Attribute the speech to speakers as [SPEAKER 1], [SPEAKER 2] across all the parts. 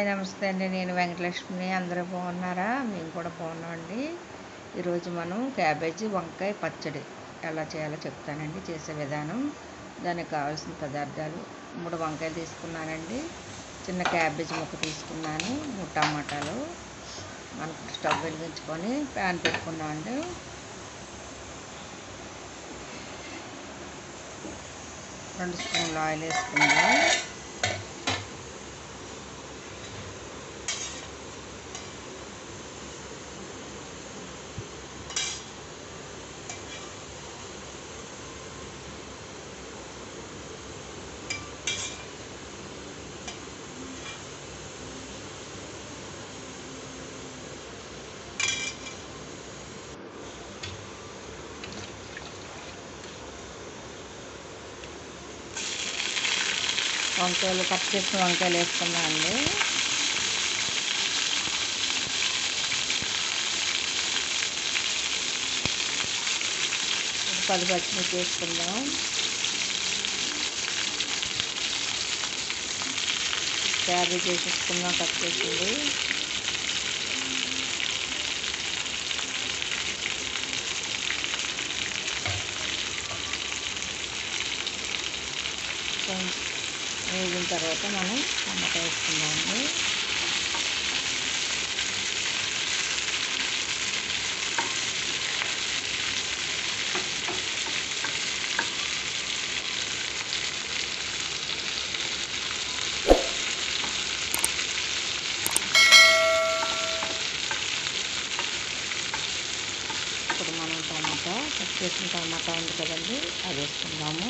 [SPEAKER 1] hi నమస్తే అండి నేను వెంకటలక్ష్మిని అందరూ బాగున్నారా మేము కూడా బాగున్నామండి ఈరోజు మనం క్యాబేజీ వంకాయ పచ్చడి ఎలా చేయాలో చెప్తానండి చేసే విధానం దానికి కావాల్సిన పదార్థాలు మూడు వంకాయలు తీసుకున్నానండి చిన్న క్యాబేజీ ముక్క తీసుకున్నాను మూడు టమాటాలు మనం స్టవ్ వెలిగించుకొని ప్యాన్ పెట్టుకున్నామండి రెండు స్పూన్లు ఆయిల్ వేసుకుందాం వంకాయలు కట్ చేసిన వంకాయలు వేసుకున్నా అండి పది పచ్చిమిర్చి వేసుకుందాం క్యాబేజ్ వేసేసుకుందాం కట్ చేసింది వేగిన తర్వాత మనం టమాటా వేసుకుందామండి ఇప్పుడు మనం టమాటా కట్ చేసిన టమాటా ఉంది కదండి అది వేసుకుందాము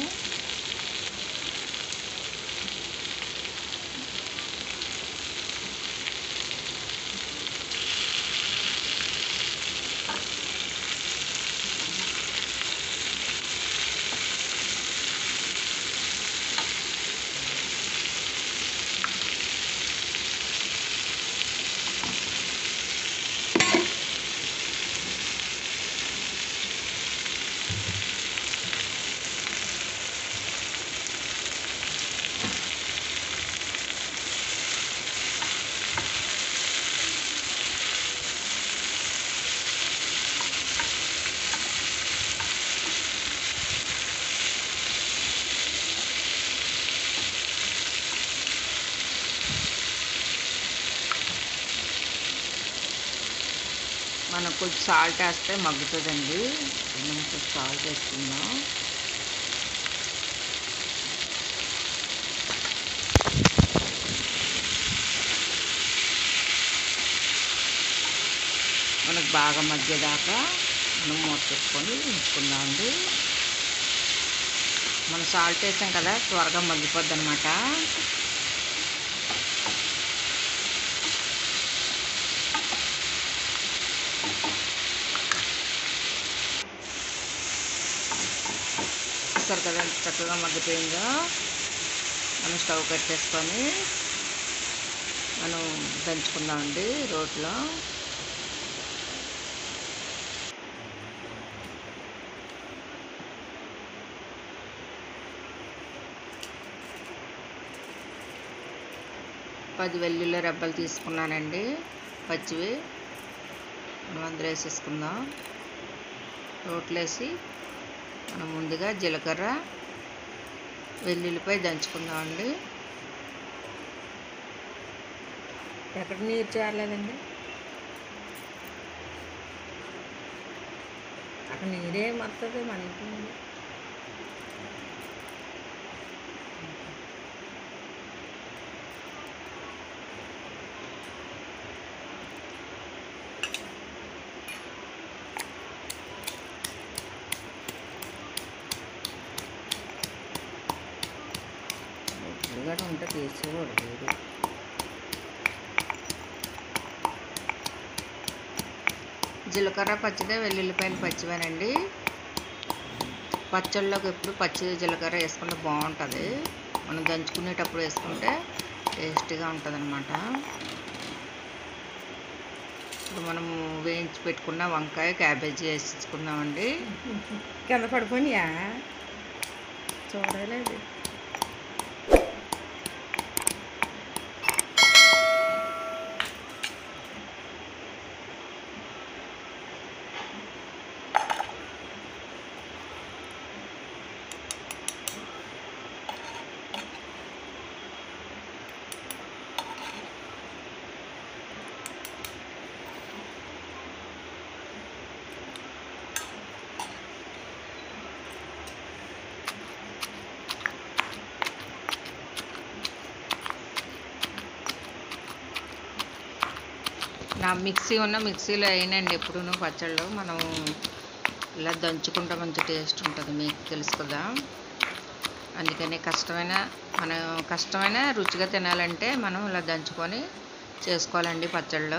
[SPEAKER 1] మనం కొంచెం సాల్ట్ వేస్తే మగ్గుతుందండి మనం కొంచెం సాల్ట్ వేసుకుందాం మనకు బాగా మగ్గేదాకా మనం మూత పెట్టుకొని ఉంచుకుందామండి మనం సాల్ట్ వేసాం కదా త్వరగా మగ్గిపోద్ది అనమాట చూస్తారు కదా ఎంత చక్కగా మగ్గిపోయిందో మనం స్టవ్ కట్టేసుకొని మనం దంచుకుందామండి రోట్లో పది వెల్లుల్లి రెబ్బలు తీసుకున్నానండి పచ్చివి మనం అందులో వేసేసుకుందాం రోట్లో వేసి మనం ముందుగా జీలకర్ర వెల్లుల్లిపై దంచుకుందామండి
[SPEAKER 2] ఎక్కడ నీరు చేరలేదండి అక్కడ నీరే వస్తుంది మనకి
[SPEAKER 1] ఉల్లిగడ్డ ఉంటే తీసేవాడు వేరు జీలకర్ర పచ్చిదే వెల్లుల్లిపాయలు పచ్చివేనండి పచ్చళ్ళలోకి ఎప్పుడు పచ్చి జీలకర్ర వేసుకుంటే బాగుంటుంది మనం దంచుకునేటప్పుడు వేసుకుంటే టేస్టీగా ఉంటుంది అనమాట ఇప్పుడు మనం వేయించి పెట్టుకున్న వంకాయ క్యాబేజీ వేసుకుందామండి
[SPEAKER 2] కింద పడిపోయినాయా చూడలేదు
[SPEAKER 1] నా మిక్సీ ఉన్న మిక్సీలో అయినండి ఎప్పుడూ పచ్చళ్ళు మనం ఇలా దంచుకుంటే మంచి టేస్ట్ ఉంటుంది మీకు తెలుసు కదా అందుకని కష్టమైన మనం కష్టమైన రుచిగా తినాలంటే మనం ఇలా దంచుకొని చేసుకోవాలండి పచ్చళ్ళు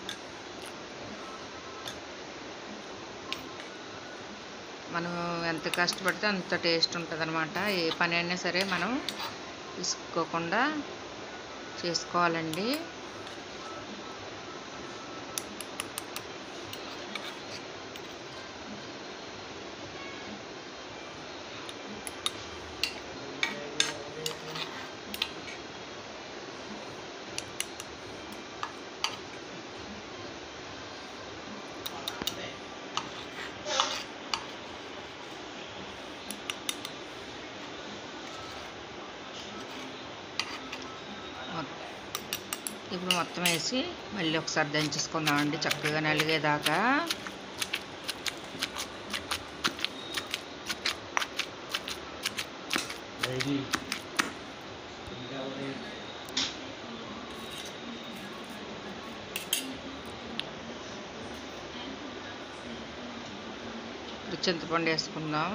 [SPEAKER 1] మనం ఎంత కష్టపడితే అంత టేస్ట్ ఉంటుంది అనమాట ఏ పని అయినా సరే మనం తీసుకోకుండా చేసుకోవాలండి మొత్- ఇప్పుడు మొత్తం వేసి మళ్ళీ ఒకసారి దంచేసుకుందామండి చక్కగా నలిగేదాకా ఇప్పుడు చింతపండు వేసుకుందాం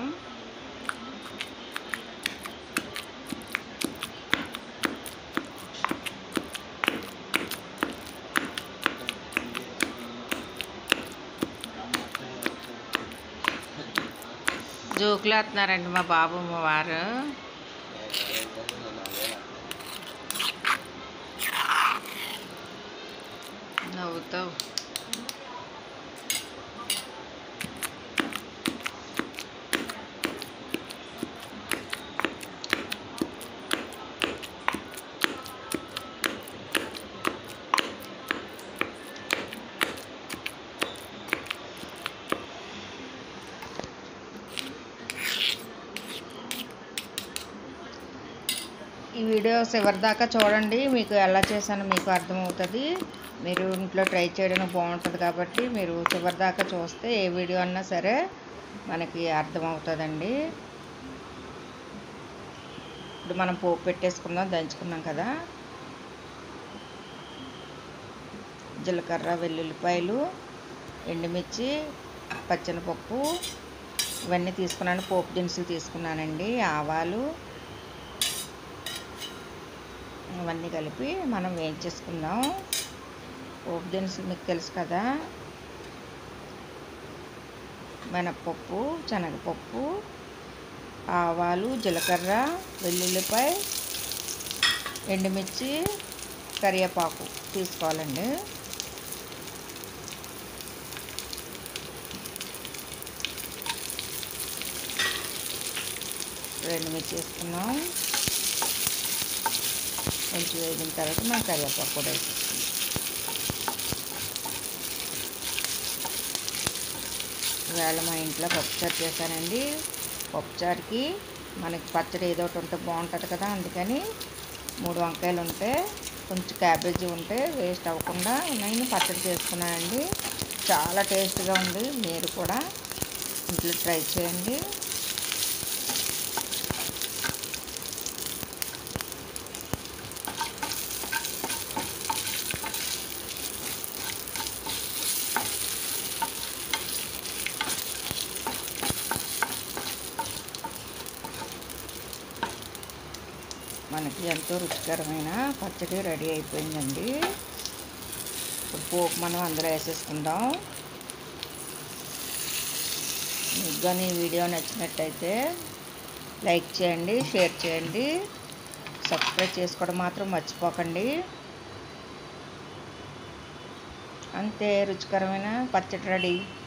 [SPEAKER 1] జోకులు వేస్తున్నారండి మా బాబు మా వారు నవ్వుతావు ఈ వీడియో చివరి దాకా చూడండి మీకు ఎలా చేశానో మీకు అర్థమవుతుంది మీరు ఇంట్లో ట్రై చేయడానికి బాగుంటుంది కాబట్టి మీరు చివరి దాకా చూస్తే ఏ వీడియో అన్నా సరే మనకి అర్థమవుతుందండి ఇప్పుడు మనం పోపు పెట్టేసుకుందాం దంచుకున్నాం కదా జీలకర్ర వెల్లుల్లిపాయలు ఎండుమిర్చి పచ్చనిపప్పు ఇవన్నీ తీసుకున్నాను పోపు దినుసులు తీసుకున్నానండి ఆవాలు ఇవన్నీ కలిపి మనం వేయించేసుకుందాం పోపు దినుసులు మీకు తెలుసు కదా మినప్పప్పు శనగపప్పు ఆవాలు జీలకర్ర వెల్లుల్లిపాయ ఎండుమిర్చి కరివేపాకు తీసుకోవాలండి ఎండుమిర్చి వేసుకున్నాం కొంచెం వేగిన తర్వాత మనం కరివేపాకు కూడా వేసేసుకుందాం ఇవాళ మా ఇంట్లో పప్పుచారు చేశానండి పప్పుచారుకి మనకి పచ్చడి ఏదో ఒకటి ఉంటే బాగుంటుంది కదా అందుకని మూడు వంకాయలు ఉంటే కొంచెం క్యాబేజీ ఉంటే వేస్ట్ అవ్వకుండా నేను పచ్చడి చేసుకున్నానండి చాలా టేస్ట్గా ఉంది మీరు కూడా ఇంట్లో ట్రై చేయండి మనకి ఎంతో రుచికరమైన పచ్చడి రెడీ అయిపోయిందండి ఇప్పుడు పోపు మనం అందులో వేసేసుకుందాం మీకు కానీ ఈ వీడియో నచ్చినట్టయితే లైక్ చేయండి షేర్ చేయండి సబ్స్క్రైబ్ చేసుకోవడం మాత్రం మర్చిపోకండి అంతే రుచికరమైన పచ్చడి రెడీ